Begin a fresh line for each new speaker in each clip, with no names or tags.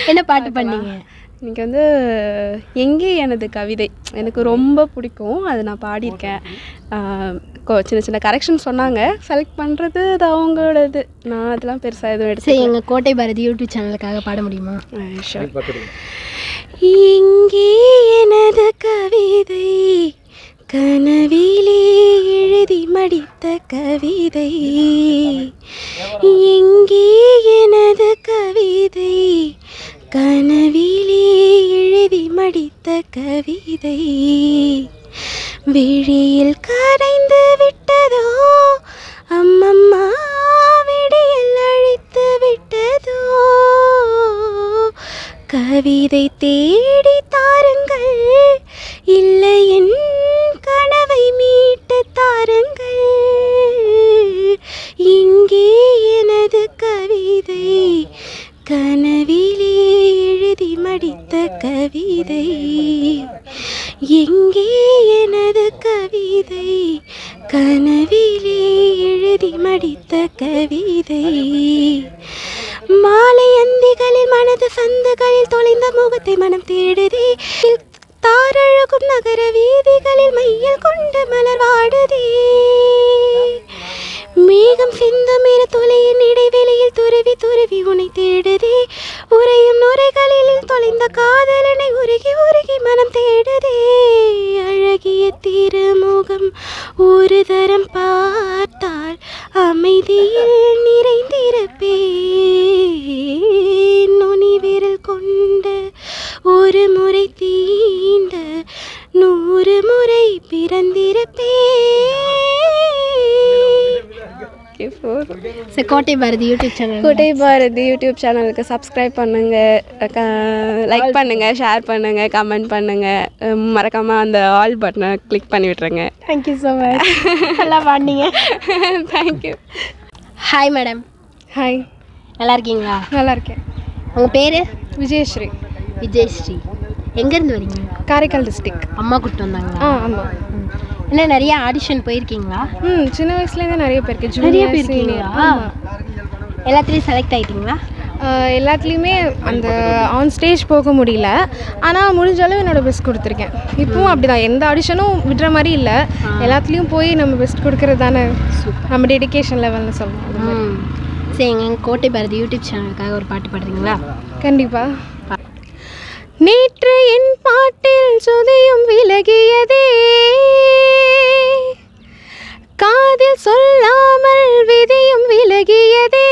என்ன பாட்டு பண்ணீங்க
இன்னைக்கு வந்து எங்கே எனது கவிதை எனக்கு ரொம்ப பிடிக்கும் அது நான் பாடியிருக்கேன் ஆஹ் கொ- சின்ன சின்ன கரெக்ஷன் சொன்னாங்க செலக்ட் பண்ணுறது அது அவங்களோடது நான் அதெல்லாம் பெருசாக எதுவும் எடுத்து
சரி எங்கள் கோட்டை பாரதி யூடியூப் சேனலுக்காக பாட முடியுமா
ஷோர் இங்கே எனது கவிதை கனவிலே எழுதி மடித்த கவிதை எங்கே எனது கவிதை கனவிலே எழுதி மடித்த கவிதை விழியில் கரைந்து விட்டதோ அம்மம்மா விடியல் அழித்து விட்டதோ கவிதை தேடி தாருங்கள் இல்லை என் கனவை மீட்டு தாருங்கள் இங்கே எனது கவிதை கனவிலே எழுதி மடித்த கவிதை எங்கே எனது கவிதை கனவிலே எழுதி மடித்த கவிதை மாலை அந்திகளில் மனது சந்துகளில் தொலைந்த முகத்தை மனம் தேடுதே தாரழகும் நகர வீதிகளில் மையல் கொண்டு மலர் வாடுதே மேகம் சிந்தும் இரு துளையின் இடைவெளியில் துருவி துருவி உனை தேடுதே உறையும் நுரைகளில் தொலைந்த காதலனை உருகி உருகி மனம் தேடுதே அழகிய திருமுகம் ஒரு தரம் பார்த்தால் அமைதியில் நிறைந்திருப்பேன் நுனி விரல் கொண்டு ஒரு முறை தீண்ட நூறு முறை பிறந்திருப்பேன்
சரி கோட்டை Bharathi YouTube channel
Kottai Bharathi YouTube சேனலுக்கு சப்ஸ்கிரைப் பண்ணுங்கள் லைக் பண்ணுங்கள் ஷேர் பண்ணுங்கள் கமெண்ட் பண்ணுங்கள் மறக்காமல் அந்த ஆல் பட்டனை கிளிக் பண்ணி விட்ருங்க
தேங்க்யூ ஸோ மச் நல்லா பாடினீங்க
தேங்க்யூ
ஹாய் மேடம்
ஹாய்
நல்லா இருக்கீங்களா
நல்லா இருக்கேன்
உங்கள் பேர்
விஜயஸ்ரீ
விஜயஸ்ரீ எங்கேருந்து வரீங்க
காரைக்கால் டிஸ்ட்ரிக்ட்
அம்மா கூப்பிட்டு வந்தாங்களா
ஆ ஆமாம்
என்ன நிறைய ஆடிஷன் போயிருக்கீங்களா
ம் சின்ன வயசுலேருந்தே நிறைய பேருக்கு
நிறைய
ஜூனியர்
போயிருக்கீங்களா எல்லாத்துலேயும் செலக்ட் ஆயிட்டீங்களா
எல்லாத்துலேயுமே அந்த ஆன் ஸ்டேஜ் போக முடியல ஆனால் முடிஞ்ச அளவு என்னோட பெஸ்ட் கொடுத்துருக்கேன் இப்பவும் அப்படிதான் எந்த ஆடிஷனும் விடுற மாதிரி இல்லை எல்லாத்துலேயும் போய் நம்ம பெஸ்ட் கொடுக்கறது தானே நம்ம டெடிகேஷன் லெவல்னு சொல்லலாம்
ம் சரி எங்கள் கோட்டை பாரதி யூடியூப் சேனலுக்காக ஒரு பாட்டு பாடுறீங்களா
கண்டிப்பா நேற்று என் பாட்டில் சுதையும் விலகியதே காதில் சொல்லாமல் விதியும் விலகியதே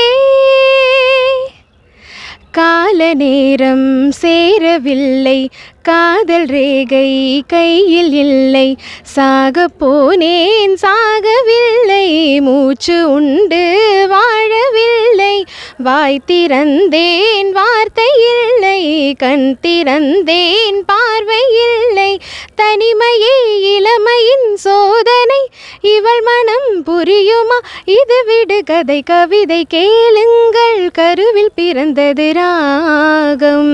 கால நேரம் சேரவில்லை காதல் ரேகை கையில் இல்லை சாக போனேன் சாகவில்லை மூச்சு உண்டு வாழவில்லை வாய் திறந்தேன் வார்த்தை இல்லை கண் திறந்தேன் பார்வை இல்லை தனிமையே இளமையின் சோதனை இவள் மனம் புரியுமா இது விடுகதை கவிதை கேளுங்கள் கருவில் பிறந்தது ராகம்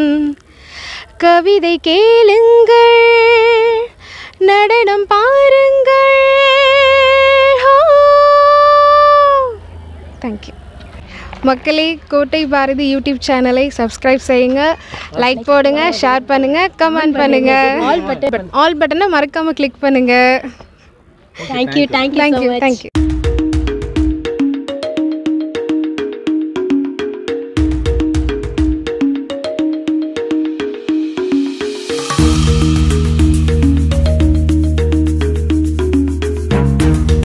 கவிதை கேளுங்கள் நடனம் பாருங்கள் தேங்க்யூ மக்களே கோட்டை பாரதி யூடியூப் சேனலை சப்ஸ்கிரைப் செய்யுங்க லைக் போடுங்க ஷேர் பண்ணுங்க கமெண்ட் பண்ணுங்க ஆல் பட்டன் ஆல் பட்டனை மறக்காம கிளிக் பண்ணுங்க
தேங்க்யூ தேங்க்யூ
தேங்க்யூ தேங்க்யூ